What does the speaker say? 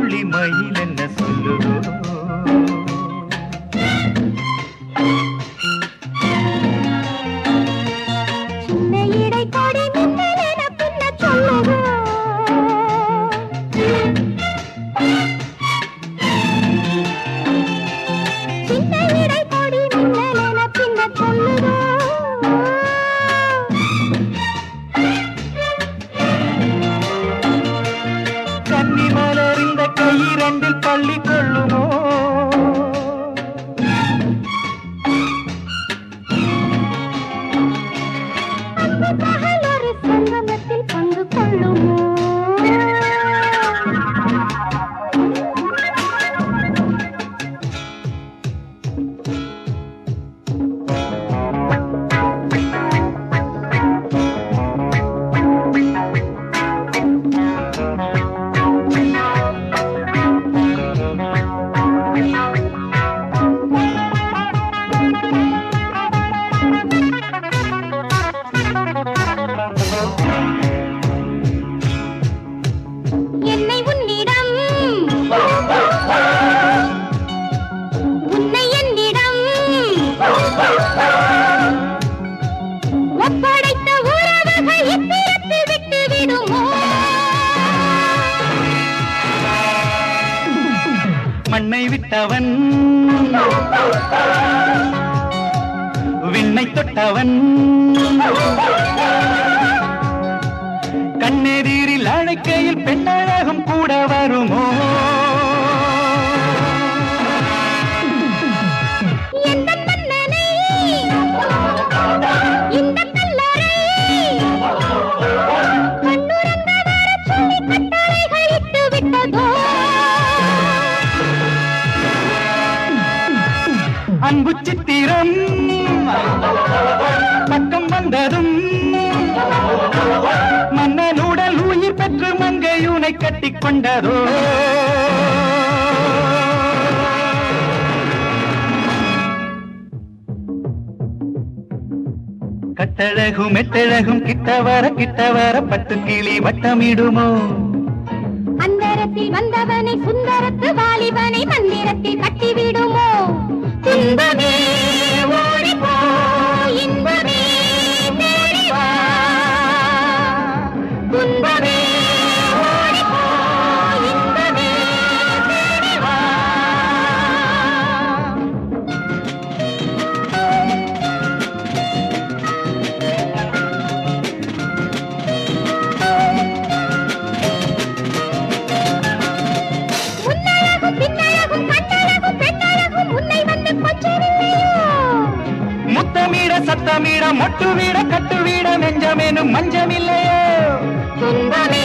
புள்ளி மயில் என்ன சொல்லுதோ சின்ன இடை கொடி மின்னலென பின்ன சொல்லுதோ சின்ன இடை கொடி மின்னலென பின்ன சொல்லுதோ கன்னி மலர்ந்த கையிரண்டில் பள்ளி கொள்ளுமோ அன்பு பகல் ஒரு சங்கமத்தில் பங்கு கொள்ளுமோ என்னை உன்னிடம் உன்னை என்னிடம் ஒப்படைத்த உறவுகள் இப்பிறத்து விட்டு விடுமோ மண்ணை விட்டவன் விண்ணை தொட்டவன் கண்ணெதிரில் அழைக்கையில் பெண்ணழகும் கூட வருமோ எந்த மன்னனை இந்த கல்லறை கண்ணுறங்க வரச் சொல்லி கட்டளைகள் இட்டு விட்டதோ அன்பு சித்திரம் பக்கம் வந்ததும் மன்னனுடல் உயிர் பெற்று மங்கையுனை கட்டிக் கொண்டதோ கட்டழகும் மெட்டழகும் கிட்ட வர கிட்ட வர பட்டு கிளி வட்டமிடுமோ அந்தரத்தில் வந்தவனை சுந்தரத்து வாலிபனை மந்திரத்தில் கட்டிவிடுமோ துன்பமே ஓடிப்போ இன்பமே தேடி வா துன்பமே ஓடிப்போ இன்பமே தேடி வா முன்னழகும் பின்னழகும் கண்ணழகும் பெண்ணழகும் உன்னை வந்து கொஞ்சவில்லையோ முத்தமிட சத்தமிட மொட்டு வீட கட்டு வீட நெஞ்சமேனும் மஞ்சமில்லையோ துன்பமே